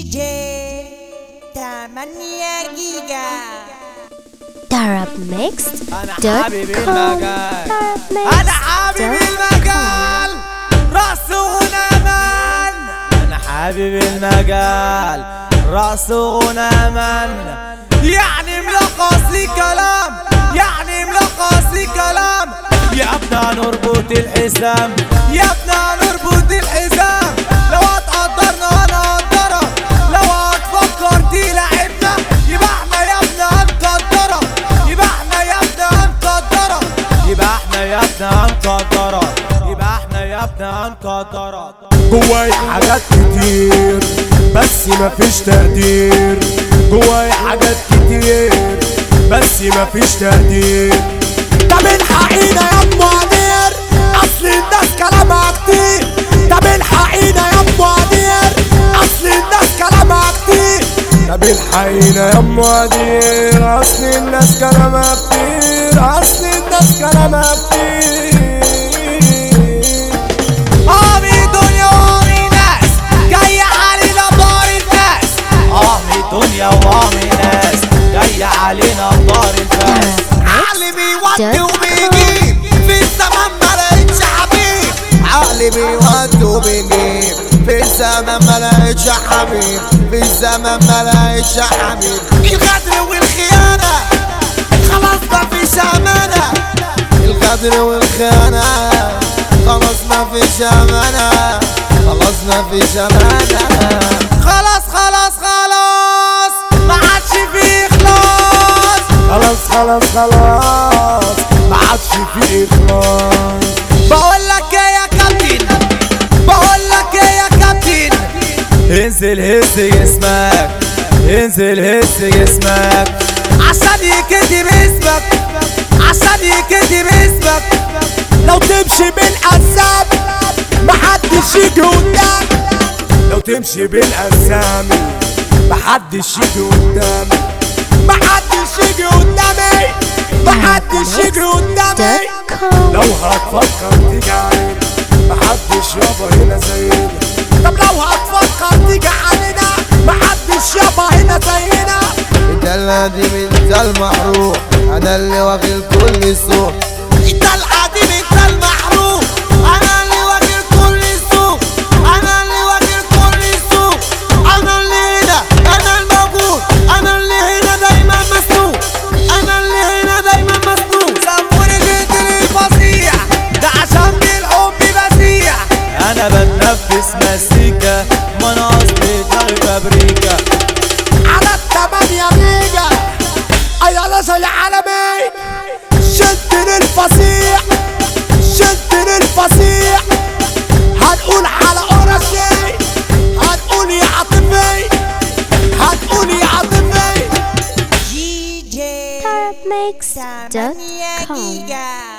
جي تمانية جيجا Darab Mixed انا dot حبيب com. المجال Darab انا Mixed حبيب dot المجال راس ونامان انا حبيب المجال راس ونامان يعني ملخص كلام يعني ملخص كلام يا ابنا نربط الحزام يا ابنا نربط الحزام لو هتقدرنا انا هقدرك لو هتفكر تلعبنا يبقى احنا يا ابنا هنقدرك يبقى احنا يا ابنا هنقدرك يبقى احنا يا ابنا هنقدرك يبقى احنا يا ابنا هنقدرك جواي حاجات كتير بس مفيش تقدير جواي حاجات كتير بس مفيش تقدير طب الحقينا يا ام عدير اصل الناس كلامها كتير طب الحقينا يا ام عدير اصل الناس كلامها كتير طب الحقينا يا ام عدير اصل الناس كلامها كتير اصل الناس كلامها كتير قامي دنيا وقامي ناس جاية علينا بدار الناس قامي دنيا وقامي ناس جاية علينا بدار الفاس عقلي بيودي وبيجيب في الزمن ما لقيتش حبيب عقلي بيودي وبيجيب في الزمن ما لقيتش حبيب في الزمن ما لقيتش حبيب الغدر والخيانة خلاص ما فيش أمانة الغدر والخيانة خلاص ما فيش أمانة خلاص ما فيش أمانة خلاص خلاص خلاص ما عادش فيه خلاص خلاص خلاص خلاص ما عادش في اخلاص بقول لك ايه يا كابتن بقول لك ايه يا كابتن انزل هز جسمك انزل هز جسمك عشان يكتب اسمك عشان يكتب اسمك لو تمشي بالاسامي محدش يجي قدامي لو تمشي بالاسامي محدش يجي قدامي محدش يجي قدامي محدش يجي قدامي dot com. لو هتفكر تيجي علينا محدش يابا هنا زينا طب لو هتفكر تيجي علينا محدش يابا هنا زينا انت الذي من المحروق انا اللي واكل كل السوق انت القديم انت المحروق انا اللي واكل كل السوق انا اللي واكل كل السوق انا اللي هنا انا الموجود انا اللي هنا دايما مسنوق انا اللي هنا دايما مسنوق سموني جدري فظيع ده عشان بالحب بسيع انا بتنفس مزيكا ما انا اصلي دماغي فابريكا على التمانية ميجا أيا زي العالمي شد الفصيح شد الفصيح هنقول على قرشي هنقول يا عاطفي هنقول يا عاطفي جي جي Darab Mixed dot تمانية com. جيجا